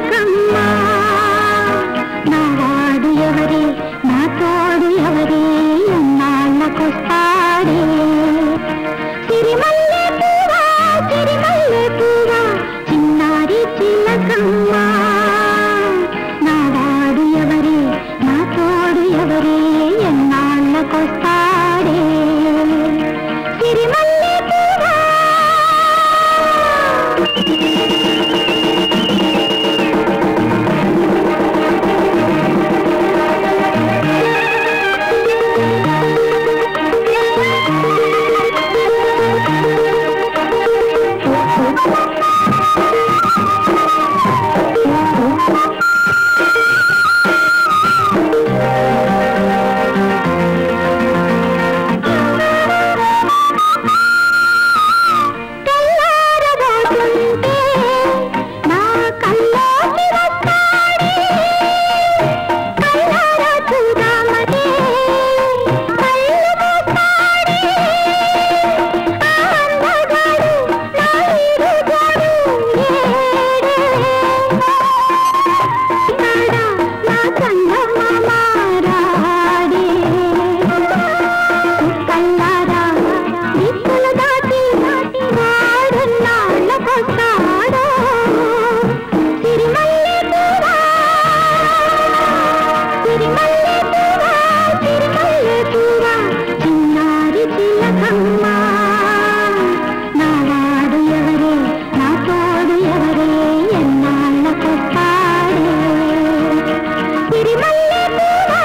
చిలకమ్మ నా వాడు ఎవరే నా తోడు ఎవరే ఎన్నాళ్ళకొస్తాడే సిరిమల్లె పూవా సిరిమల్లె పూవా చిన్నారి చిలకమ్మ నా వాడు ఎవరే నా తోడు ఎవరే ఎన్నాళ్ళకొస్తాడే సిరిమల్లె పూవా తెల్లారబోతుంటే నా కల్లోకి వస్తాడే కల్లారా చూద్దామని కళ్ళు మూస్తాడే ఆ అందగాడు నా ఈరుగాడు ఏడే కాడా నా చందమామ రాడే కల్లారా దిక్కులు దాటి వాడున్నాళ్ళకొస్తాడో సిరిమల్లె పువ్వా సిరిమల్లె పువ్వా సిరిమల్లె పువ్వా చిన్నారి చిలకమ్మ నా వాడు ఎవరే నా తోడు ఎవరే ఎన్నాళ్ళకొస్తాడే సిరిమల్లె పువ్వా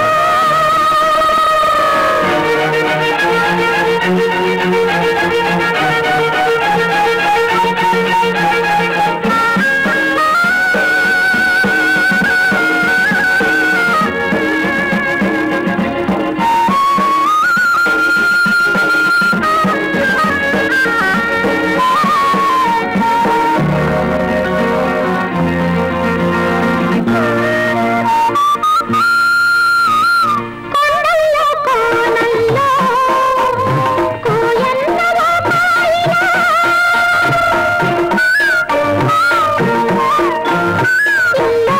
కొండల్లో కోనల్లో కోయన్నవో పాయినా ఇల్లో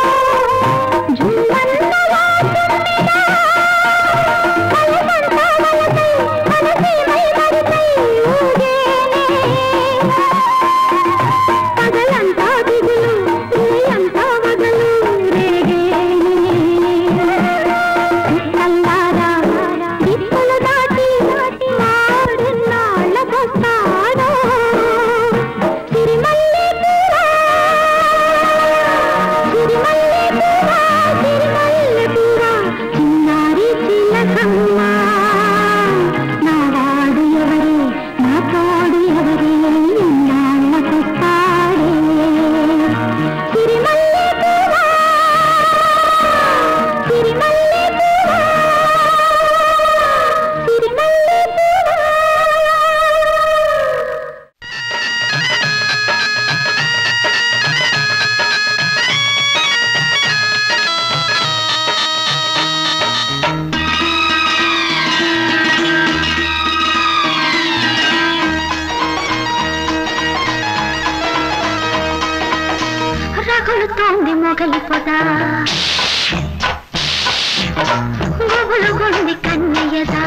జుమ్మన్నవో తుమ్మినా కలసంతా వలసై మనసీమై మరిపై ఊగేనే పగలంతా దిగులు రేయంతా వగలు రేగేనే కల్లారా దిక్కులు దాటి వాడున్నాళ్ళకొస్తాడో సిరిమల్లె పువ్వా సిరిమల్లె పువ్వా సిరిమల్లె పువ్వా చిన్నారి చిలకమ్మ నా వాడు ఎవరే నా తోడు ఎవరే ఎన్నాళ్ళకొస్తాడే సిరిమల్లె పువ్వా సిరిమల్లె పువ్వా సిరిమల్లె పువ్వా రగులుతోంది మొగలి పొద గుబులు గుండి కన్నయ్యదా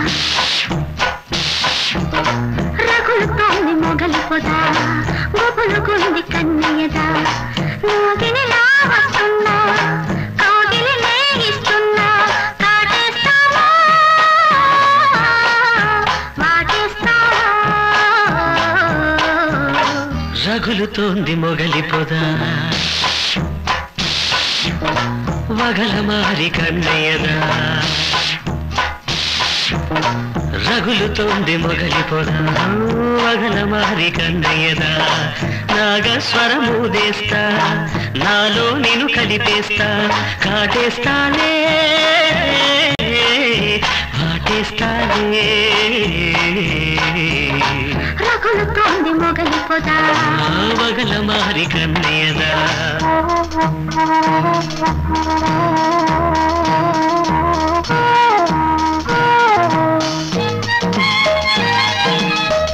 రగులుతోంది మొగలి పొద గుబులు గుండి కన్నయ్యదా మోగినిలా వస్తున్నా కౌగిలి లేగిస్తున్నా కాటేస్తావా వాటేస్తావా రగులుతోంది మొగలి పొద వగల మారి కన్నయ్యదా రగులుతోంది మొగలి పొద వగల మారి కన్నయ్యదా నాగస్వరమూదేస్తా నాలో నేను కలిపేస్తా కాటేస్తానే వాటేస్తానే రగులుతోంది మొగలి పొద వగల మారి కన్నయ్యదా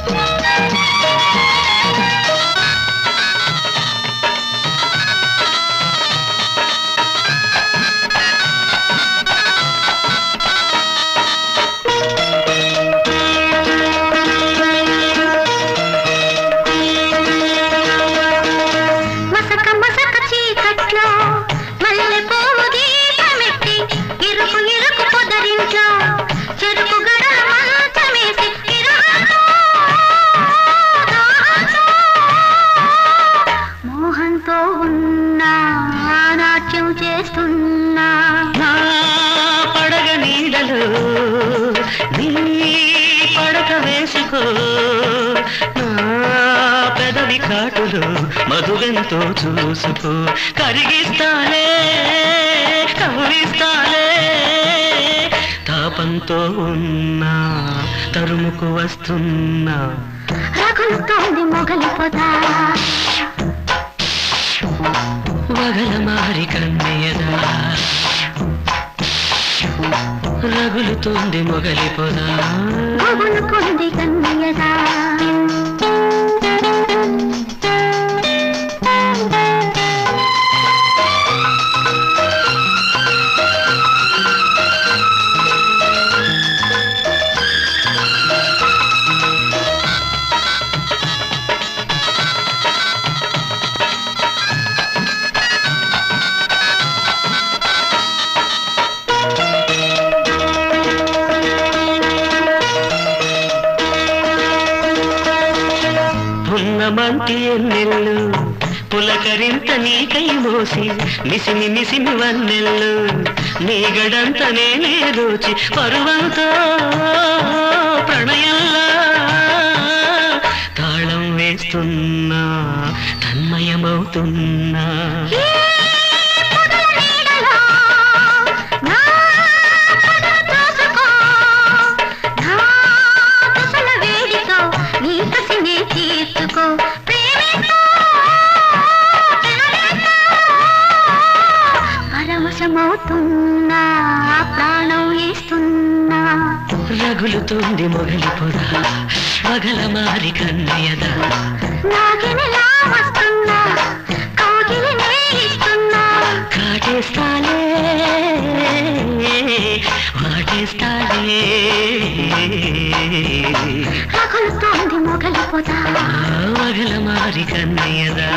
ఆ వస్తున్నా నాట్యం చేస్తున్నా నా పడగ నీడలో నీ పడక వేసుకో నా పెదవి కాటులో మధుగంతో చూసుకో కరిగిస్తాలే కవ్విస్తాలే తాపంతో ఉన్నా తరుముకు వస్తున్నా రగులుతోంది మొగలి పొద వగల మారి కన్నయ్యదా రగులుతోంది మొగలి పొదా గుబులుకుంది కన్నయ్యదా పున్నమంటి ఎన్నెల్లు పులకరింత నీకై మోసి మిసిమి మిసిమి వన్నెల్లు నీగడంత నేనే దోచి పరువంతో ప్రణయంలా తాళం వేస్తున్నా తన్మయమవుతున్నా ఈ పొదల నీడలో నా పొదలు చూసుకో. నా తుసల వేడితో నీ కసినే తీర్చుకో. ప్రేమితో, ప్రేమితో పరవశమవుతున్నా ప్రాణం ఇస్తున్నా రగులుతోంది మొగలి పొద పగల మారి కన్నయ్యదా నాగినిలా వస్తున్నా కౌగిలినే ఇస్తున్నా కాటేస్తాలే వాటేస్తాలే రగులుతోంది మొగలి పొద వగల మారి కన్నయ్యదా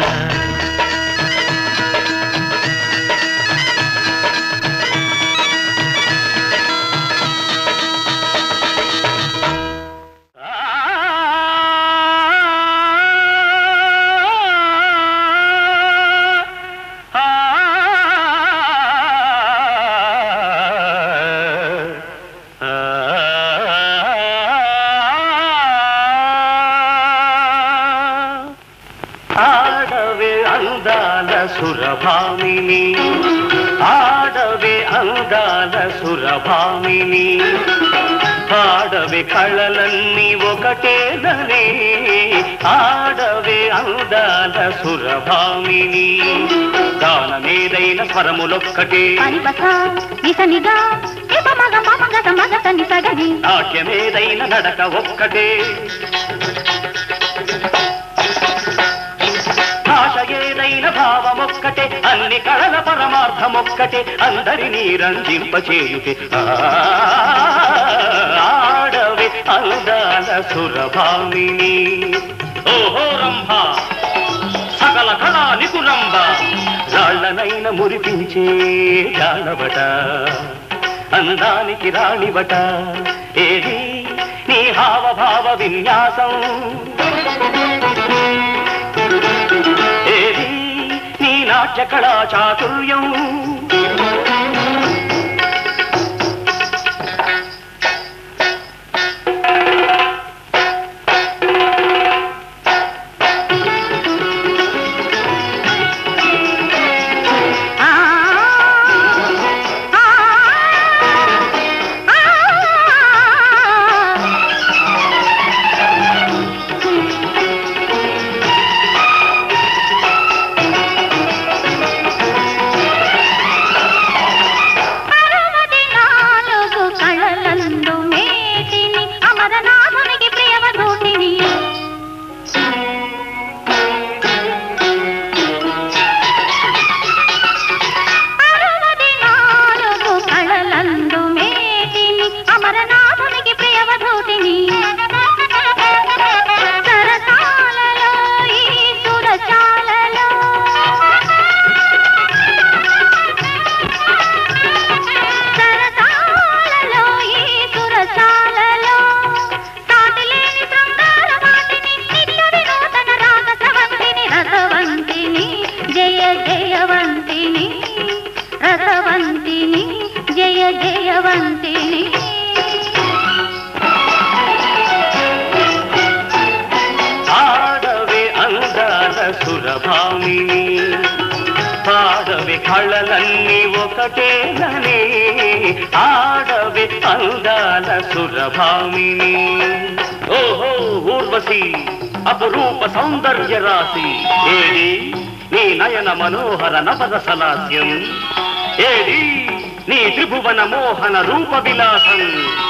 ఆడవే అందాల సురభామిని ఆడవే అందాల సురభామిని ఆడవే కళలన్నీ ఒకటేనని ఆడవే అందాల సురభామిని దానమేదైన స్వరములొక్కటే పరిపస నిసనిగా ఇప మగ మమ గత మగ తని సగది నాట్యమేదైన నడక ఒక్కటే భాష ఏదైన భావమొక్కటే అన్ని కళల పరమార్థమొక్కటే అందరినీ రంజింపచేయుటే ఆ, ఆడవే అందాల సురభామిని ఓహో రంభ సకల కళా నిపుణంబ రాళ్ళనైన మురిపించే జానబట అందానికి రాణిబట ఏది నీ హావభావ విన్యాసం ఏది నీ నాట్య కళా చాతుర్యం ఆ ఆ ఆ వేదవంతిని ఆడవే అందాల సురభామిని పాడవే కళలన్నీ ఒకటేనని ఆడవే అందాల సురభామిని ఓహో ఊర్వశి అపరూప సౌందర్య రాశి ఏది నీ నయన మనోహర నవరసలాస్యం ఏది నీ త్రిభువన మోహన రూప విలాసం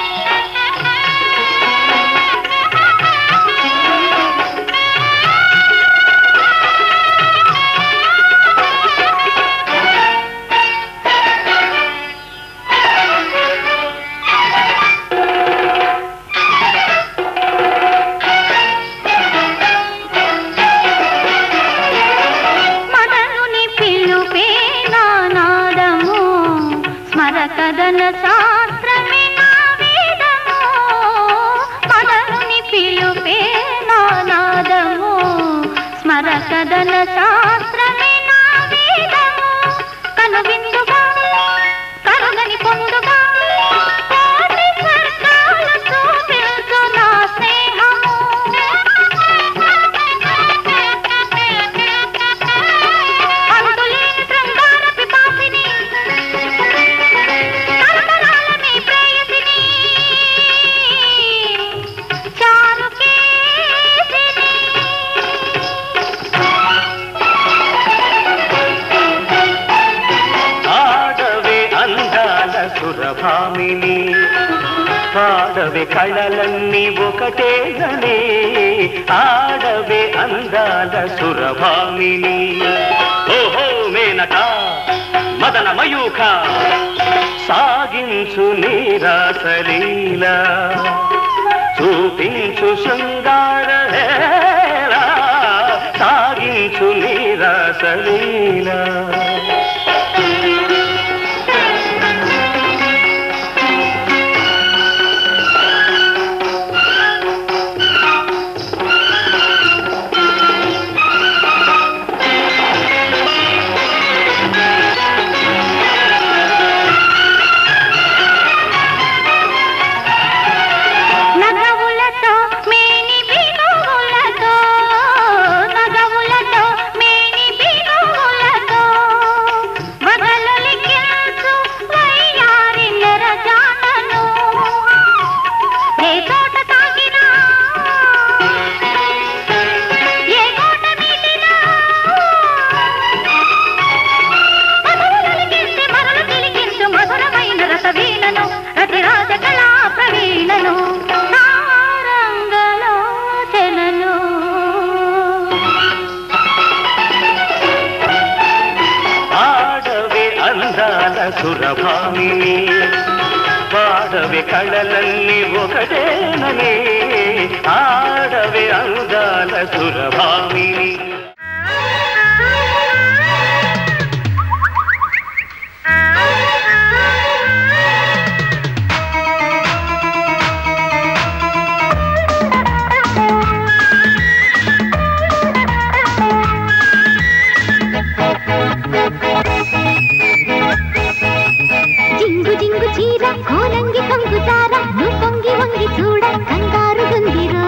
మదనుని పిలుపే నానాదము స్మరకదన శాస్త్రమే నా వేదము మదనుని పిలుపే నానాదము స్మరకదన శాస్త్రమే నా వేదము కనువిందుగా కరుగని పొందుగా కోటి స్వర్గాలతో తెలుసు నా స్నేహము అంతులేని శృంగార పిపాసిని తరతరాలని ప్రేయసిని చారుకేసిని ఆడవే అందాల సురభామిని పాడవే కళలన్నీ ఒకటేనని ఆడవే అందాల సురభామిని ఓహో మేనక మదన మయూఖ సాగించు నీరాసలీల చూపించు శృంగార హేళ, సాగించు నీరాసలీల నగవులతో మేని బిగువులతో నగవులతో మేని బిగువులతో వదలలికించు వయ్యారి నెరజానను ఏ తోట తాగినా ఏ కోట మీటినా మధురలికించి మరలు తిలికించు మధురమైన రసవీణను రతిరాజ కళా ప్రవీణను తారంగలోచనను ఆడవే అందాల సురభామిని పాడవే కళలన్నీ ఒకటేనని ఆడవే అందాల సురభామిని జింగు జింగు చీర కోలంగి కొంగు చార నువ్వు పొంగి వంగి చూడ కంగారు గుందిరో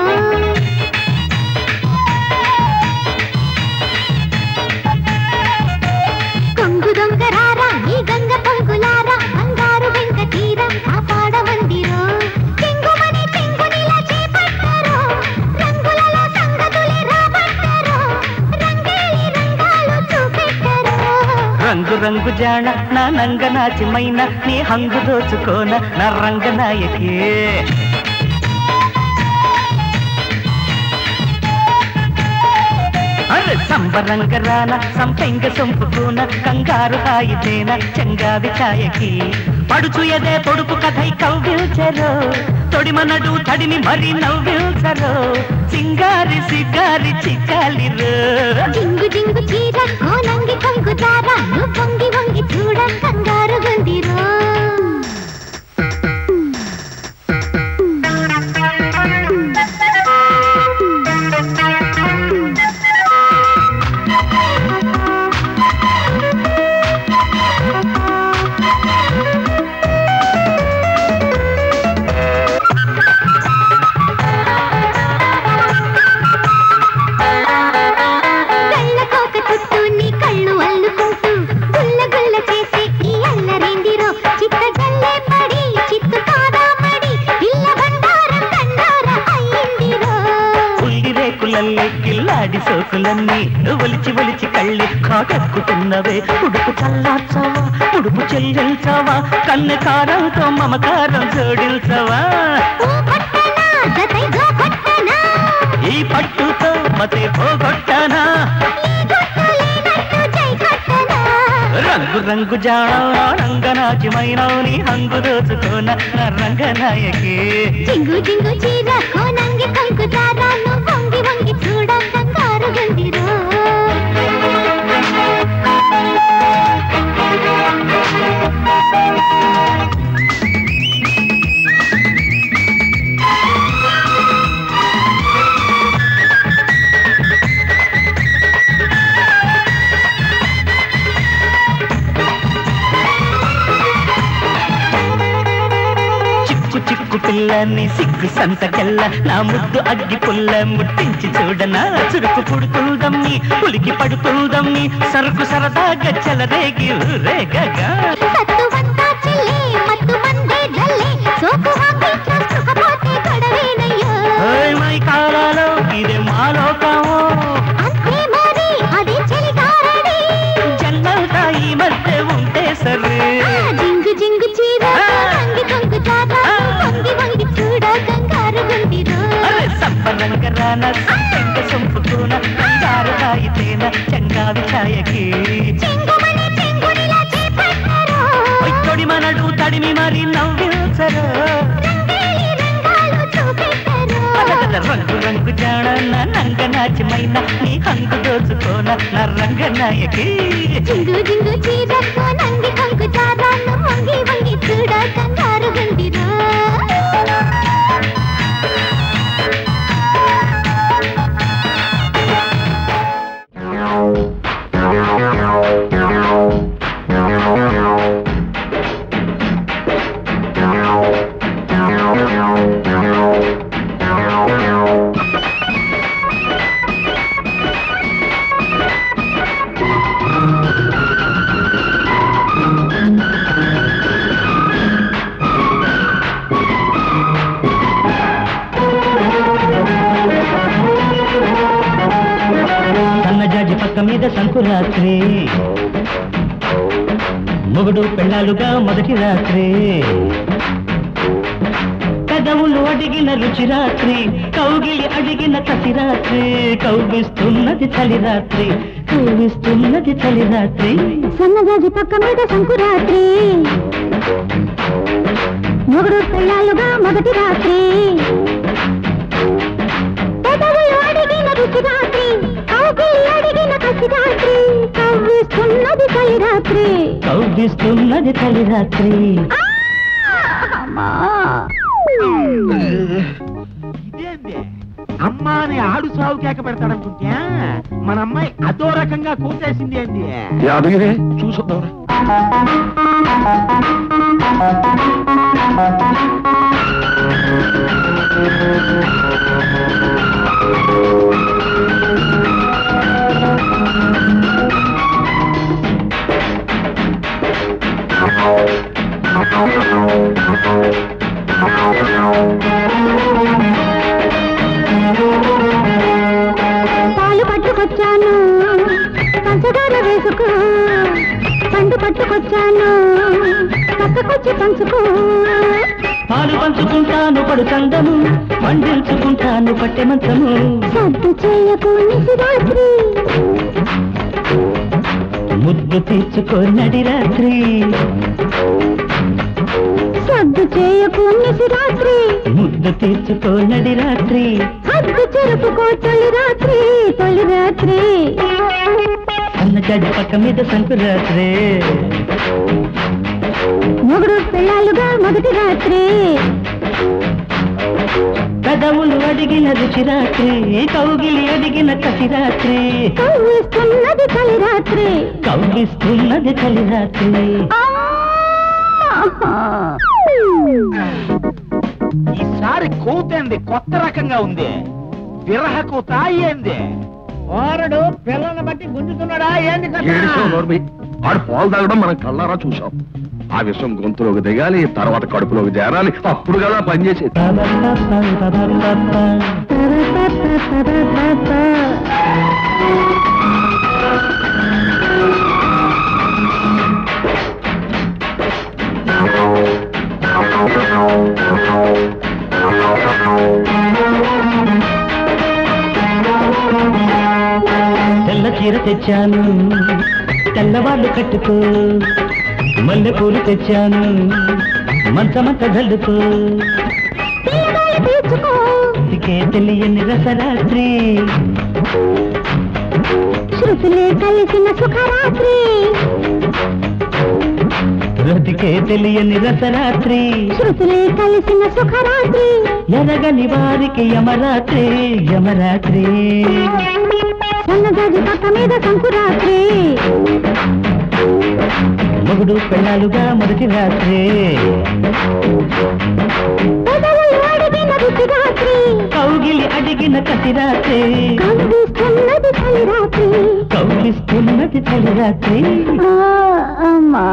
కొంగు దొంగరారా ఈ గంగ పొంగులారా బంగారు వెంక తీర కాపాడమందిరో చెంగుమని చెంగునిలా చేపట్టరో రంగులలో సంగతులే రాబట్టరో రంగేలి రంగాలు చూపెట్టరో రంగు రంగు జాణ నా నంగ నాచిమైన నీ హంగు దోచుకోన నా రంగనాయకే అరే సంబరంగ రాన సంపెంగ సొంపుకోన కంగారు హాయితేన చెంగావి ఛాయకి పడుచు ఎదే పొడుపు కథై కవ్విల్చరో తొడిమనడు తడిని మరి నవ్విల్చరో సింగారి సిగారి చిక్కాలిరో జింగు జింగు చీర కోలంగి కొంగు దార నువ్వు పొంగి వంగి చూడ కంగారు గుందిరో చికాకెక్కుతున్నవే ఉడుకు చల్లార్చవా ఉడుపు చెల్లించవా కన్నె కారంతో మమకారం జోడించవా ఓ కొట్టనా జతై గో కొట్టనా ఈ పట్టుతో మతే పోగొట్టనా ఈ గుట్టు లేనట్టు జై కొట్టనా రంగు రంగు జాణ రంగనాచిమైనవు నీ హంగు దోచుకోన నా రంగనాయకి జింగు జింగు చీర కోనంగి కంకు దారా నువ్వు వంగి వంగి చూడ కంగారు గండిరో చిక్కు చిక్కు పిల్లని సిగ్గు సంతకెల్ల నా ముద్దు అగ్గి పుల్ల ముట్టించి చూడనా చురుకు పుడుతుందమ్మి పులికి పడుతుందమ్మి సరుకు సరదాగా చెలరేగి రేగగా సత్తువంతా చెల్లే మత్తు మందే జల్లే సోకు హాకి స్పృహపోతే గొడవేనయ్యో ఓయ్ మై కాలాలో ఇదే మాలోకమో అంతే మరి అది చెలికారడి జన్మంతా ఈ మధ్య ఉంటే సరే ఆ జింగు జింగు చీర కోనంగి కంకు దారా వంగి వంగి చూడ కంగారు గండిరో అరే సంపరంగ రాన సంపెంగ సొంపుతూన బంగారు రాయితేన చంగావి ఛాయకి చెంగుమని చెంగునిలా చేపట్టారో ఒట్టొడి మనడు తడిమి మరి నవ్వించరు రంగేలి రంగాలు చూపెట్టారో అలగల రంగు రంగు జాణ నా నంగ నాచిమైన నీ హంగు దోచుకోన నా రంగ నాయకి జింగు జింగు చీర కోనంగి కంకు దారా వంగి వంగి చూడ కంగారు గండిరో సన్నజాజి పక్క మీద సంకురాత్రి మొగుడు పెళ్ళాలుగా మొదటి రాత్రి పెదవులు అడిగిన రుచి రాత్రి కౌగిలి అడిగిన కసి రాత్రి కౌగిస్తున్నది చలి రాత్రి కౌగిస్తున్నది చలి రాత్రి సన్నజాజి పక్క మీద సంకురాత్రి మొగుడు పెళ్ళాలుగా మొదటి రాత్రి పెదవులు అడిగిన రుచి రాత్రి కౌగిలి అడిగిన కసి రాత్రి కవ్విస్తున్నది చలి రాత్రి కౌగిస్తున్నది చలి రాత్రి అమ్మా ఇదేంది అమ్మా అని ఆడు సాగు కేక పెడతాడనుకుంటే మన అమ్మాయి అదో రకంగా కూసేసింది ఏంది యాదగిరి చూసొద్దాం పాలు పట్టుకొచ్చాను పంచదార వేసుకో పండు పట్టుకొచ్చాను పక్కకొచ్చి పంచుకో పాలు పంచుకుంటాను పడు చందము మండించుకుంటాను పట్టె మంచము సద్దు చేయకు నిశిరాత్రి ముద్దు తీర్చుకో నడి రాత్రి సద్దు చేయకు నిశిరాత్రి ముద్దు తీర్చుకో నడి రాత్రి హద్దు చెరుపుకో తొలి రాత్రి తొలి రాత్రి అన్న గడ్డి పక్క మీద సంకురాత్రి మొగుడు పెళ్ళాలుగా మొదటి రాత్రి పెదవులు అడిగిన రుచి రాత్రి కౌగిలి అడిగిన కసి రాత్రి కవ్విస్తున్నది చలి రాత్రి కవ్విస్తున్నది చలి రాత్రి ఈసారి కూతేంది కొత్త రకంగా ఉంది విరహ కూత ఏంది ఓరడు పిల్లల్ని బట్టి గుంజుతున్నాడా ఏంది ఏడిసావు నోర్మి ఆడు పాలు తాగడం మనం కళ్ళారా చూసాం ఆ విషయం గొంతులోకి దిగాలి తర్వాత కడుపులోకి చేరాలి అప్పుడు కదా పనిచేసేది తెచ్చాను తెల్లవాళ్ళు కట్టుకో మల్లెపూలు తెచ్చాను మంచమంత జల్లుకో పిల్లగాలి తీర్చుకో ఇదికే తెలియని రసరాత్రి శృతులే కలిసిన సుఖరాత్రి రతికే తెలియని రసరాత్రి శృతులే కలిసిన సుఖరాత్రి ఎరగని వారికి యమరాత్రి యమరాత్రి సన్నజాజి పక్క మీద సంకురాత్రి మొగుడు పెళ్ళాలుగా మొదటి రాత్రి పెదవులు అడిగిన రుచి రాత్రి కౌగిలి అడిగిన కసి రాత్రి కనిపిస్తున్నది చలి రాత్రి కౌగిస్తున్నది చలి రాత్రి అమ్మా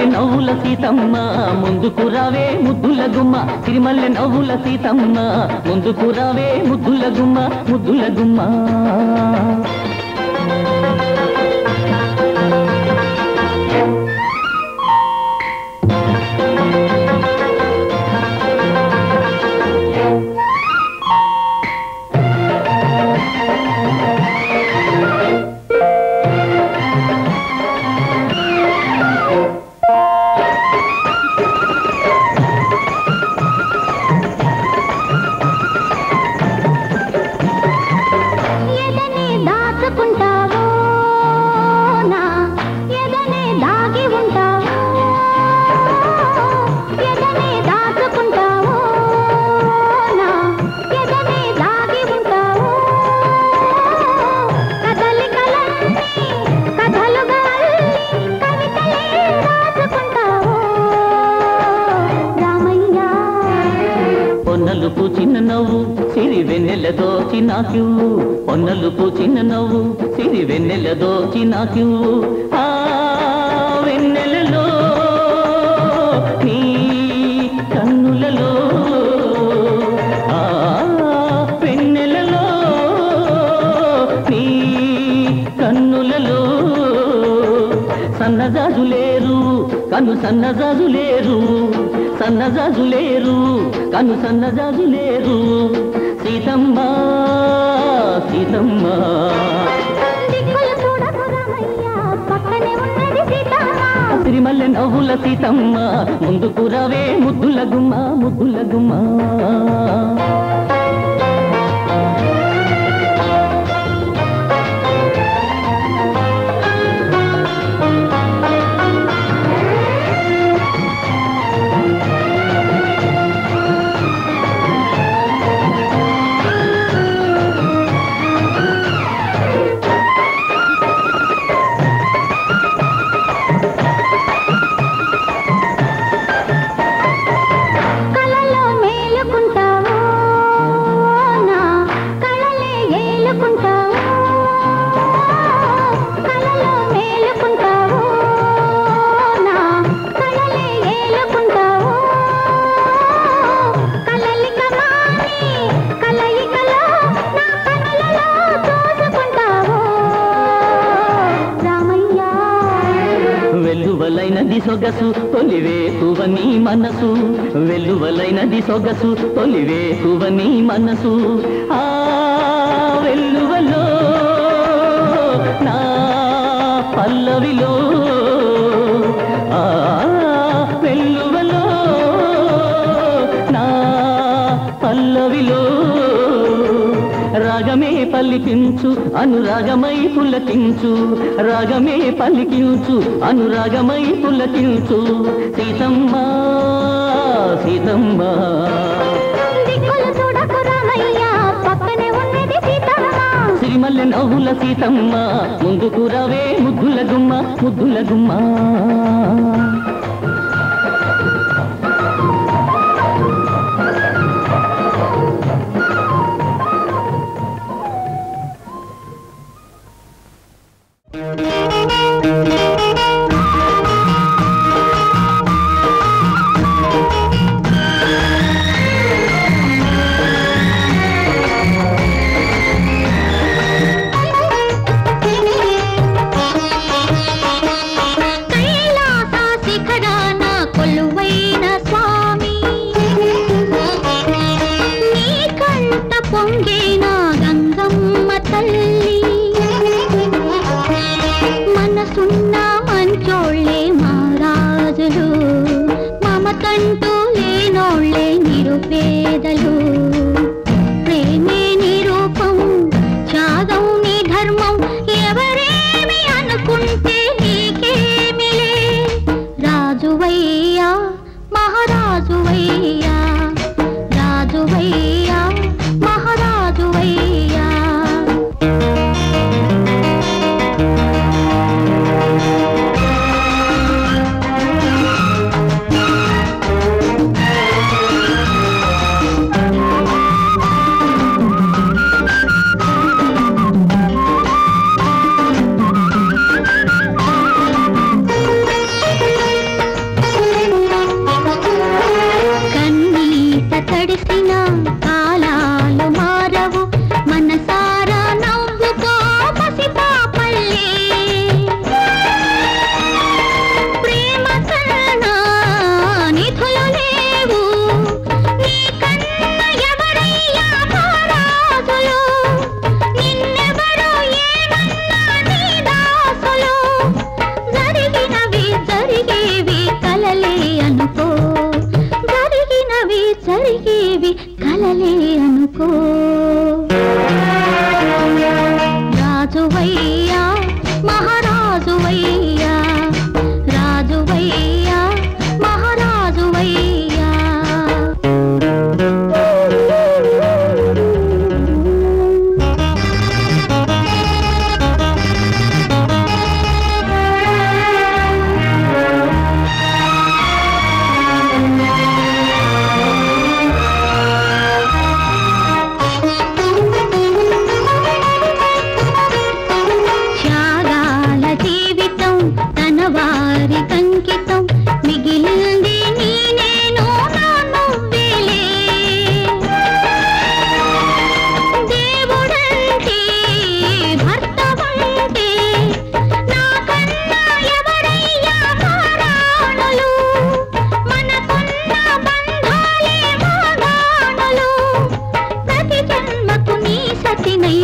నవ్వుల సీతమ్మ ముందుకు రావే ముద్దుల గుమ్మ సిరిమల్లె నవ్వుల సీతమ్మ ముందుకు రావే ముద్దుల గుమ్మ ముద్దుల గుమ్మ ఎదనే దాచుకుంటావో నా ఎదనే దాగి ఉంటావో ఎదనే దాచుకుంటావో నా ఎదనే దాగి ఉంటావో కదలికలన్నీ కథలుగా అల్లి కవితలే రాసుకుంటావో రామయ్య పొన్నలు పూచిన నవ్వు సిరి వెన్నెల దోచి నాకు పొన్నలు పూచిన నవ్వు సిరి వెన్నెల దోచి నాకు ఆ వెన్నెలలో నీ కన్నులలో ఆ వెన్నెలలో నీ కన్నులలో సన్నజాజులేరు కను సన్నజాజులేరు సన్నజాజులేరు కను సన్నజాజులేరు సీతమ్మ సీతమ్మ దిక్కులు చూడకు రామయ్య పక్కనే ఉన్నది సీతమ్మ సిరిమల్లె నవ్వుల సీతమ్మ ముందుకు రావే ముద్దుల గుమ్మ ముద్దుల గుమ్మ కలలో మేలుకుంటావో నా కలలే ఏలుకుంటావో కలలో మేలుకుంటావో నా కలలే ఏలుకుంటావో కలలిక మాని కలయికలో నా కనులలో చూసుకుంటావో రామయ్య వెల్లువలైనది సొగసు తొలివేకువ నీ మనసు వెల్లువలైనది సొగసు తొలివేకువ నీ మనసు ఆ వెల్లువలో నా పల్లవిలో ఆ వెల్లువలో నా పల్లవిలో రాగమే పలికించు అనురాగమై పులకించు రాగమే పలికించు అనురాగమై పులకించు సీతమ్మ సీతమ్మ దిక్కులు చూడకు రామయ్య పక్కనే ఉన్నది సీతమ్మ సిరిమల్లె నవ్వుల సీతమ్మ ముందుకు రావే ముద్దుల గుమ్మ ముద్దుల గుమ్మ కైలాస శిఖరాన కొలువైన స్వామి నీ కంట పొంగేన గంగమ్మ తల్లి మనసున్న మంచోళ్ళే మహారాజులు మమతంటూ లేనోళ్ళే నిరుపేదలు ప్రేమే నిరూపం త్యాగం నీ ధర్మం ఎవరేమి అనుకుంటే నీకేమిలే రాజువయ్యా మహారాజువయ్యా రాజువయ్యా మహారాజువయ్యా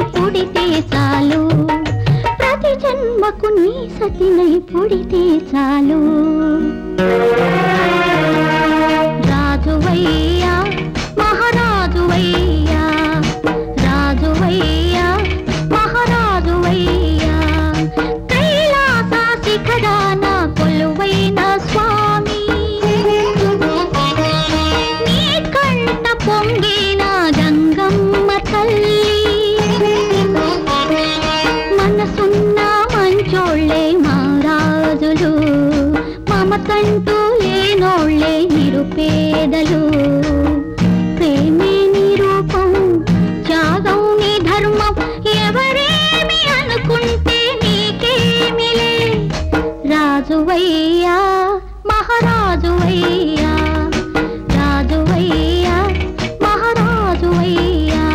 పుడితే చాలు ప్రతి జన్మకు నీ సతినై పుడితే చాలు రాజువయ్యా మహారాజువయ్యా రాజువయ్యా మహారాజువయ్యా కైలాస శిఖరాన కొలువైన స్వామి నీ కంట పొంగిన గంగమ్మ తల్లి మనసున్న మంచోళ్ళే మా రాజులు మమతంటూ లేనోళ్ళే నిరుపేదలు ప్రేమే నిరూపం త్యాగం నీ ధర్మం ఎవరేమి అనుకుంటే నీకేమిలే రాజువయ్యా మహారాజువయ్యా రాజువయ్యా మహారాజువయ్యా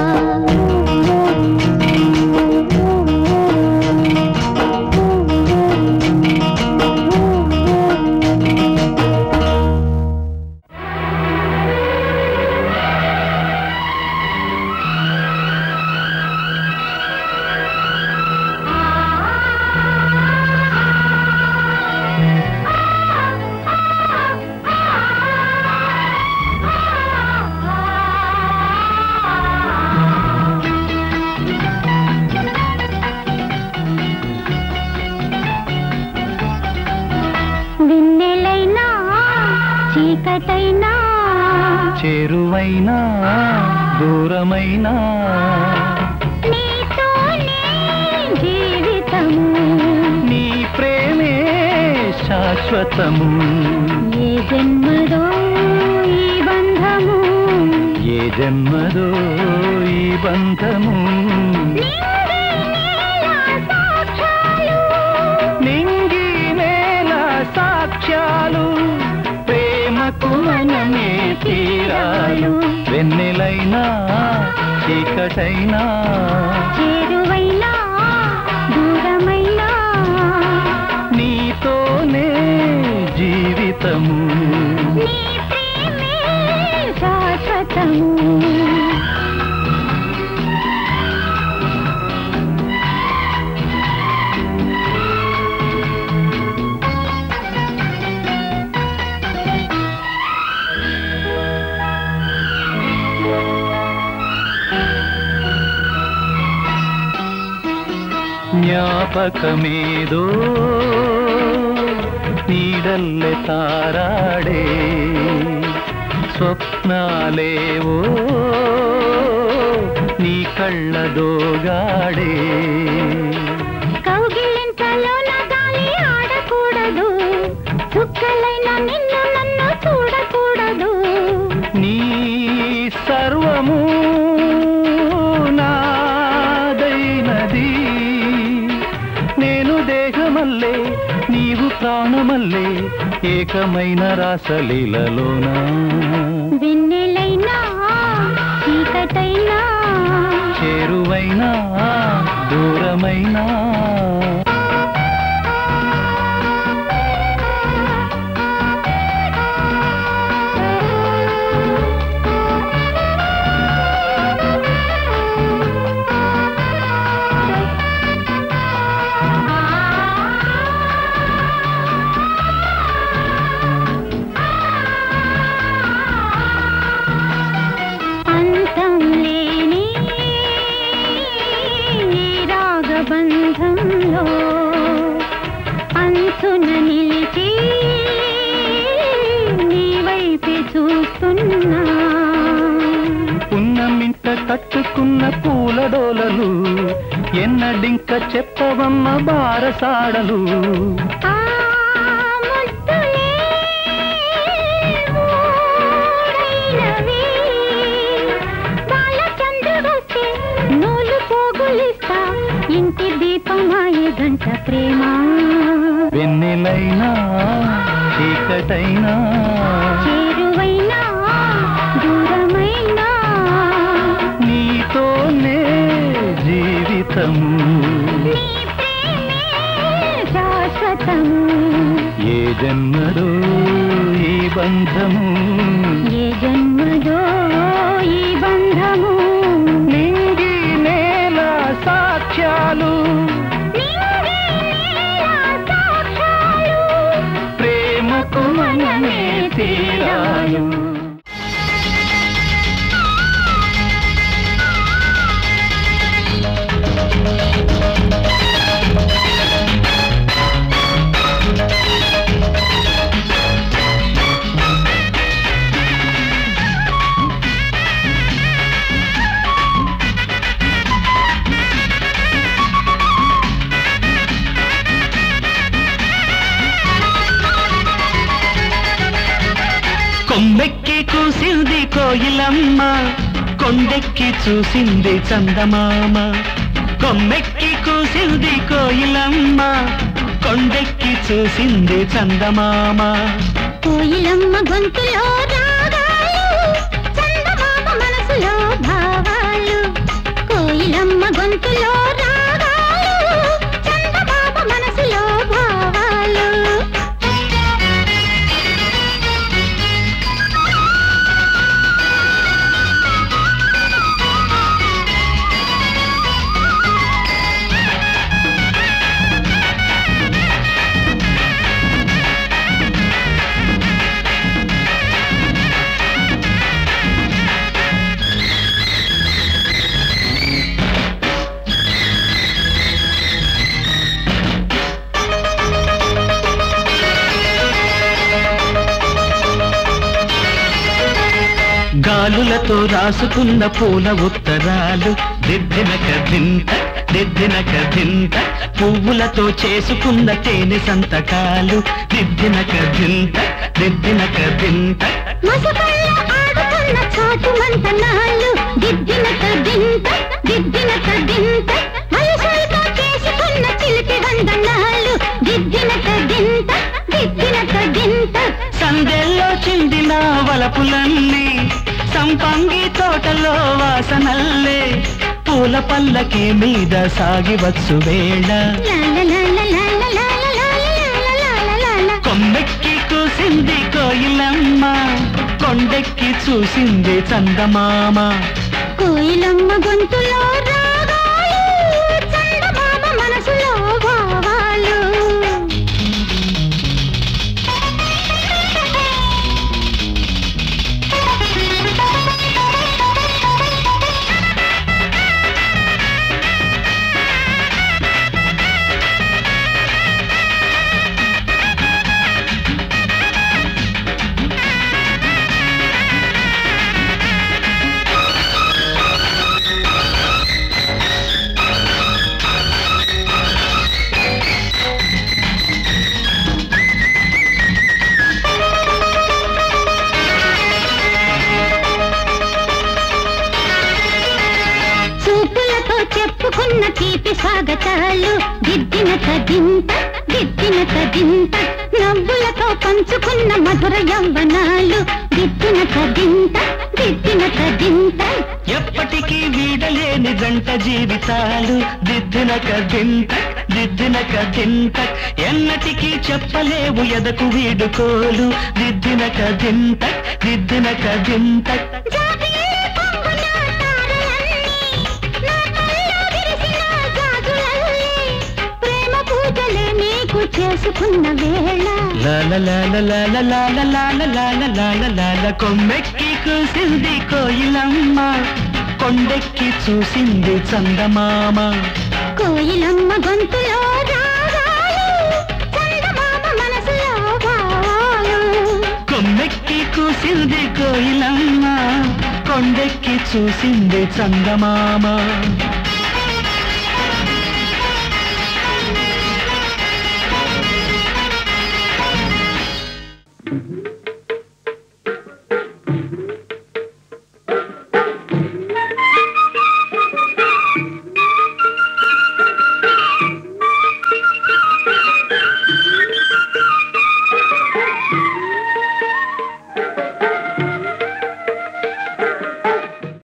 వెన్నెలైనా చీకటైనా చేరువైనా దూరమైనా నీతోనే జీవితము నీ ప్రేమే శాశ్వతము ఏ జన్మదో ఈ బంధము ఏ జన్మదో ఈ బంధము నింగి నేల సాక్ష్యాలు నింగి నేల సాక్ష్యాలు ప్రేమకు మనమే తీరాలు వెన్నెలైనా చీకటైనా చేరువైనా దూరమైనా నీతోనే జీవితము నీ ప్రేమే శాశ్వతము ಜ್ಞಾಪಕಮೇದೋ ನೀಡಲ್ಲೆ ತಾರಾಡೆ ಸ್ವಪ್ನಾಲೇವೋ నీ కళ్ళదోగాడే కౌగిలింతలోన గాలి ఆడకూడదు చుక్కలైన నిన్ను నన్ను చూడకూడదు నీ సర్వము నాదైనది నేను దేహమల్లే నీవు ప్రాణమల్లే ఏకమైన రాసలీలలోనా వెన్నెలైనా చీకటైనా చేరువైనా దూరమైనా అంతం లేని ఈ రాగబంధంలో అంచున నిలిచి నీ వైపే చూస్తున్నా పున్నమింట కట్టుకున్న పూలడోలలు ఎన్నడింక చెప్పవమ్మ బారసాడలు ఆ ముద్దులే మూడైనవి. బాలచంద్రుడొస్తే నూలు పోగులిస్తా ఇంటి దీపమాయే గంట ప్రేమ వెన్నెలైనా చీకటైనా చేరువైనా దూరమైనా నీతోనే జీవితము నీ ప్రేమే శాశ్వతము ఏ జన్మలో ఈ బంధము ఏ జన్మదో ఈ బంధము నింగి నేల వాక్యాలు ప్రేమకు మనమే తీరాలు కొమ్మెక్కి కూసింది కోయిలమ్మ కొండెక్కి చూసింది చందమామ కొమ్మెక్కి కూసింది కోయిలమ్మ కొండెక్కి చూసింది చందమామ కోయిలమ్మ గొంతులో రాగాలు చందమామ మనసులో భావాలు కోయిలమ్మ గొంతులో రాగాలు చందమామ మనసులో భావాలు గాలులతో రాసుకున్న పూల ఉత్తరాలు దిద్దిన కదింత దిద్దిన కదింత పువ్వులతో చేసుకున్న తేనె సంతకాలు దిద్దిన కదింత దిద్దిన కదింత మసకల్లో ఆడుతున్న చాటు మంతనాలు దిద్దిన తదింత దిద్దిన తదింత వయసులతో చేసుకున్న చిలిపి వందనాలు దిద్దిన తదింత దిద్దిన తదింత సందెల్లో చిందిన వలపులన్నీ సంపంగి తోటలో వాసనల్లే పూల పల్లకి మీద సాగివచ్చు వేళ కొమ్మెక్కి కూసింది కోయిలమ్మ కొండెక్కి చూసింది చందమామ కోయిలమ్మ గొంతులో రాగాలు చందమామ మనసులో భావాలు చూపులతో చెప్పుకున్న తీపి స్వాగతాలు దిద్దిన తదింత దిద్దిన తదింత నవ్వులతో పంచుకున్న మధుర యవ్వనాలు దిద్దిన తదింత దిద్దిన తదింత ఎప్పటికీ వీడలేని జంట జీవితాలు దిద్దిన కదింత దిద్దిన కదింత ఎన్నటికీ చెప్పలేవు ఎదకు వీడుకోలు దిద్దిన కదింత దిద్దిన కదింత జాబిల్లి పొంగున తారలన్నీ, నా కల్లో విరిసిన జాజులన్నీ, ప్రేమ పూజలే నీకు చేసుకున్న వేళ లాల లాల లాల లాల లాల లాల లాల లాల కొమ్మెక్కి కూసింది కోయిలమ్మ కొండెక్కి చూసింది చందమామ కోయిలమ్మ గొంతులో రాగాలు చందమామ మనసులో భావాలు కొమ్మెక్కి కూసింది కోయిలమ్మ కొండెక్కి చూసింది చందమామ